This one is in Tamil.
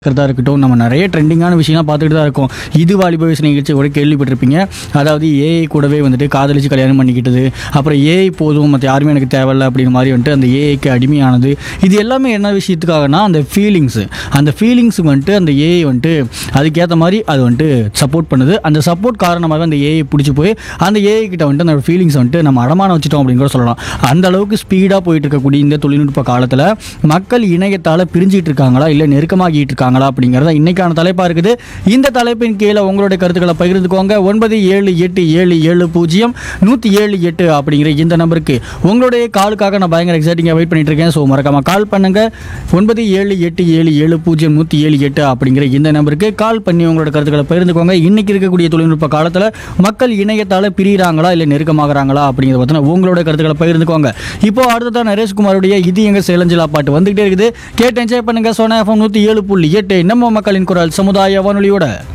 இருக்கிறதா இருக்கட்டும் நம்ம நிறைய ட்ரெண்டிங்கான விஷயம்லாம் பார்த்துட்டு தான் இருக்கோம் இது வாலிப வயசு நிகழ்ச்சி கூட கேள்விப்பட்டிருப்பீங்க அதாவது ஏஐ கூடவே வந்துட்டு காதலிச்சு கல்யாணம் பண்ணிக்கிட்டது அப்புறம் ஏஐ போதும் மற்ற யாருமே எனக்கு தேவையில்ல அப்படின்னு மாதிரி வந்துட்டு அந்த ஏஐக்கு அடிமையானது இது எல்லாமே என்ன விஷயத்துக்காகனா அந்த ஃபீலிங்ஸு அந்த ஃபீலிங்ஸுக்கு வந்துட்டு அந்த ஏஐ வந்துட்டு அதுக்கேற்ற மாதிரி அது வந்துட்டு சப்போர்ட் பண்ணுது அந்த சப்போர்ட் காரணமாக அந்த ஏஐ பிடிச்சி போய் அந்த ஏஐ கிட்ட வந்துட்டு அந்த ஃபீலிங்ஸ் வந்துட்டு நம்ம அடமானம் வச்சுட்டோம் அப்படின்னு கூட சொல்லலாம் அந்த அளவுக்கு ஸ்பீடாக போயிட்டு இருக்கக்கூடிய இந்த தொழில்நுட்ப காலத்தில் மக்கள் இணையத்தால் பிரிஞ்சிட்டு இருக்காங்களா இல்லை நெருக்கமாகிட்டு இருக்காங்களா அப்படிங்கிறத இன்னைக்கான தலைப்பாக இருக்குது இந்த தலைப்பின் கீழே உங்களுடைய கருத்துக்களை பகிர்ந்துக்கோங்க ஒன்பது ஏழு எட்டு ஏழு ஏழு பூஜ்ஜியம் நூற்றி ஏழு எட்டு அப்படிங்கிற இந்த நம்பருக்கு உங்களுடைய காலுக்காக நான் பயங்கர எக்ஸைட்டிங்காக வெயிட் பண்ணிட்டு இருக்கேன் ஸோ மறக்காம கால் பண்ணுங்க ஒன்பது ஏழு எட்டு ஏழு ஏழு பூஜ்ஜியம் நூற்றி ஏழு எட்டு அப்படிங்கிற இந்த நம்பருக்கு கால் பண்ணி உங்களோட கருத்துக்களை பகிர்ந்துக்கோங்க இன்னைக்கு இருக்கக்கூடிய தொழில்நுட்ப காலத்தில் மக்கள் இணையத்தால் பிரியிறாங்களா இல்லை நெருக்கமாகறாங்களா அப்படிங்கிறத பற்றின உங்களோட கருத்துக்களை பகிர்ந்துக்கோங்க இப்போ அடுத்ததான் நரேஷ்குமாருடைய இது எங்க சேலஞ்சிலா பாட்டு வந்துகிட்டே இருக்குது கேட்டு என்ஜாய் பண்ணுங்க சோனா எஃப்எம் நூற்றி ஏழு புள்ளி எட்டு நம்ம மக்களின் குரல் சமுதாய வானொலியோட